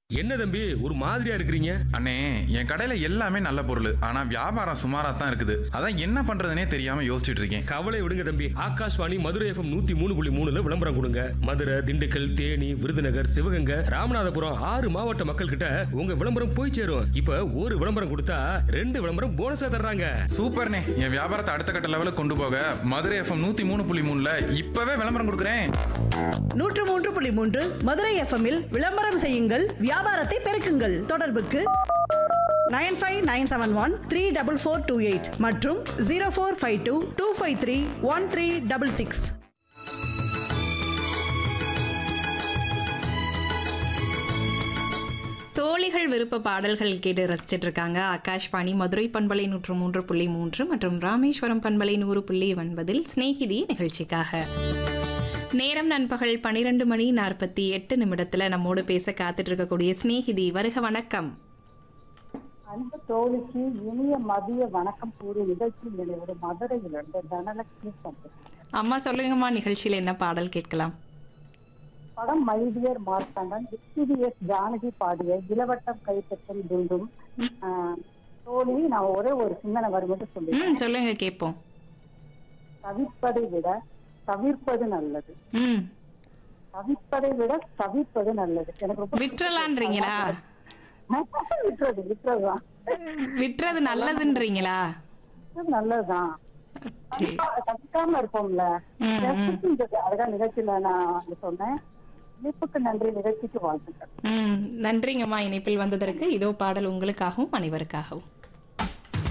என்ன தம்பி ஒரு மாதிரியா இருக்கிறீங்க அண்ணே என் கடையில எல்லாமே நல்ல பொருள் ஆனா வியாபாரம் சுமாரா தான் இருக்குது அதான் என்ன பண்றதுனே தெரியாம யோசிச்சுட்டு இருக்கேன் கவலை விடுங்க தம்பி ஆகாஷ்வாணி மதுரை எஃப்எம் நூத்தி மூணு புள்ளி மூணுல விளம்பரம் கொடுங்க மதுரை திண்டுக்கல் தேனி விருதுநகர் சிவகங்கை ராமநாதபுரம் ஆறு மாவட்ட மக்கள் கிட்ட உங்க விளம்பரம் போய் சேரும் இப்ப ஒரு விளம்பரம் கொடுத்தா ரெண்டு விளம்பரம் போனஸா தர்றாங்க சூப்பர்ண்ணே என் வியாபாரத்தை அடுத்த கட்ட லெவலுக்கு கொண்டு போக மதுரை எஃப்எம் நூத்தி மூணு புள்ளி மூணுல இப்பவே விளம்பரம் கொடுக்குறேன் நூற்று மூன்று புள்ளி மூன்று மதுரை எஃப்எம்மில் விளம்பரம் செய்யுங்கள் வியாபாரத்தை பெருக்குங்கள் தொடர்புக்கு nine five nine seven one three double four two eight மற்றும் zero four five two two five three one three double six தோழிகள் விருப்ப பாடல்கள் கேட்டு ரசிச்சிட்டு இருக்காங்க ஆகாஷ்வாணி மதுரை பண்பலை நூற்று மூன்று புள்ளி மூன்று மற்றும் ராமேஸ்வரம் பண்பலை நூறு புள்ளி ஒன்பதில் சிநேகிதி நிகழ்ச்சிக்காக நேரம் நண்பகல் பன்னிரண்டு மணி நாற்பத்தி எட்டு நிமிடத்துல நம்மோடு பேச காத்துட்டு இருக்கக்கூடிய சிநேகிதி வருக வணக்கம் அன்பு தோழிக்கு இனிய மதிய வணக்கம் கூறிய நிகழ்ச்சி நினைவு மதுரையிலிருந்து தனலட்சுமி சந்திரன் அம்மா சொல்லுங்கம்மா நிகழ்ச்சியில என்ன பாடல் கேட்கலாம் படம் மைடியர் மார்த்தாண்டன் எஸ் ஜானகி பாடிய இளவட்டம் கைப்பற்றல் துண்டும் ஆஹ், தோழி நான் ஒரே ஒரு சிந்தனை வரி மட்டும் சொல்லுவேன் ம் சொல்லுங்க கேட்போம் தவிப்பதை விட தவிர்ப்பது நல்லது ம் தவிப்பதை விட தவிர்ப்பது நல்லது எனக்கு ரொம்ப விட்டுறலான்றீங்களா விட்டுறது விட்டுறதுதான் விட்டுறது நல்லதுன்றீங்களா இது நல்லதுதான் சரி தவிக்காம இருப்போம்ல ம், ம். அதுதான் நிகழ்ச்சியில நான் சொன்னேன் இணைப்புக்கு நன்றி நிகழ்ச்சிக்கு வாழ்த்துக்கள் ம் நன்றிங்கம்மா இணைப்பில் வந்ததற்கு இதோ பாடல் உங்களுக்காகவும் அனைவருக்காகவும்